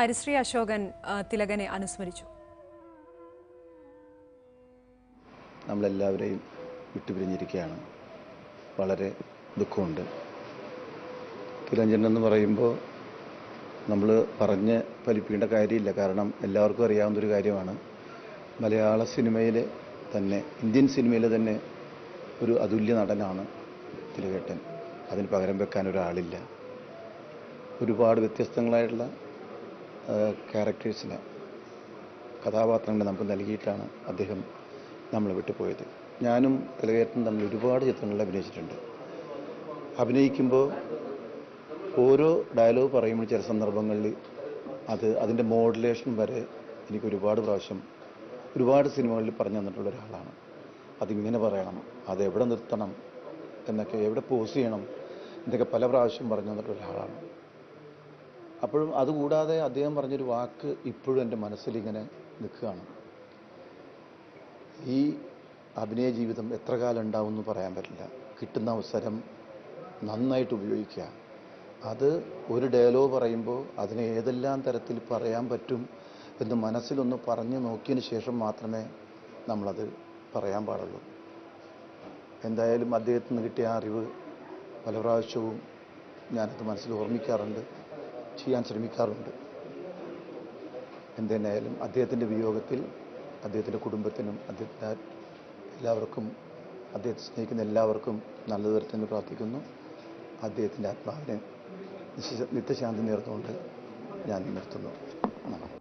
ഹരിശ്രീ അശോകൻ ആ, തിലകനെ അനുസ്മരിച്ചു നമ്മളെല്ലാവരെയും വിട്ടുപിരിഞ്ഞിരിക്കുകയാണ് വളരെ ദുഃഖമുണ്ട് കിരഞ്ജൻ എന്ന് പറയുമ്പോൾ നമ്മൾ പറഞ്ഞ് ഫലിപ്പിക്കേണ്ട കാര്യമില്ല കാരണം എല്ലാവർക്കും അറിയാവുന്നൊരു കാര്യമാണ് മലയാള സിനിമയിലെ തന്നെ ഇന്ത്യൻ സിനിമയിലെ തന്നെ ഒരു അതുല്യ നടനാണ് തിലകേട്ടൻ അതിന് പകരം വെക്കാൻ ഒരാളില്ല ഒരുപാട് വ്യത്യസ്തങ്ങളായിട്ടുള്ള ക്യാരക്ടേഴ്സിനെ കഥാപാത്രങ്ങളെ നമുക്ക് നൽകിയിട്ടാണ് അദ്ദേഹം നമ്മളെ വിട്ടുപോയത് ഞാനും തിലകേട്ടനും തമ്മിൽ ഒരുപാട് ചിത്രങ്ങളിൽ അഭിനയിച്ചിട്ടുണ്ട് അഭിനയിക്കുമ്പോൾ ഓരോ ഡയലോഗ് പറയുമ്പോൾ ചില സന്ദർഭങ്ങളിൽ അത് അതിൻ്റെ മോഡുലേഷൻ വരെ എനിക്ക് ഒരുപാട് പ്രാവശ്യം ഒരുപാട് സിനിമകളിൽ പറഞ്ഞു തന്നിട്ടുള്ള ഒരാളാണ് അതിങ്ങനെ പറയണം അത് എവിടെ നിർത്തണം എന്നൊക്കെ എവിടെ പോസ് ചെയ്യണം എന്നൊക്കെ പല പ്രാവശ്യം പറഞ്ഞു തന്നിട്ടുള്ള ഒരാളാണ് അപ്പോഴും അതുകൂടാതെ അദ്ദേഹം പറഞ്ഞൊരു വാക്ക് ഇപ്പോഴും എൻ്റെ മനസ്സിൽ ഇങ്ങനെ നിൽക്കുകയാണ് ഈ അഭിനയ ജീവിതം എത്ര കാലം ഉണ്ടാവും എന്ന് പറയാൻ പറ്റില്ല കിട്ടുന്ന അവസരം നന്നായിട്ട് ഉപയോഗിക്കുക അത് ഒരു ഡയലോഗ് പറയുമ്പോൾ അതിനെ ഏതെല്ലാം തരത്തിൽ പറയാൻ പറ്റും എന്ന് മനസ്സിലൊന്ന് പറഞ്ഞു നോക്കിയതിന് ശേഷം മാത്രമേ നമ്മളത് പറയാൻ പാടുള്ളൂ എന്തായാലും അദ്ദേഹത്തിന് നിന്ന് കിട്ടിയ ആ അറിവ് പല പ്രാവശ്യവും ഞാനത് മനസ്സിൽ ഓർമ്മിക്കാറുണ്ട് ചെയ്യാൻ ശ്രമിക്കാറുണ്ട് എന്തെന്നായാലും അദ്ദേഹത്തിൻ്റെ വിയോഗത്തിൽ അദ്ദേഹത്തിൻ്റെ കുടുംബത്തിനും അദ്ദേഹത്തിൻ്റെ എല്ലാവർക്കും അദ്ദേഹത്തെ സ്നേഹിക്കുന്ന എല്ലാവർക്കും നല്ലത് വരട്ടെന്ന് പ്രാർത്ഥിക്കുന്നു അദ്ദേഹത്തിൻ്റെ ആത്മാവിനെ നിശ്ച- നിത്യശാന്തി നേർന്നുകൊണ്ട് ഞാൻ നിർത്തുന്നു നന്ദി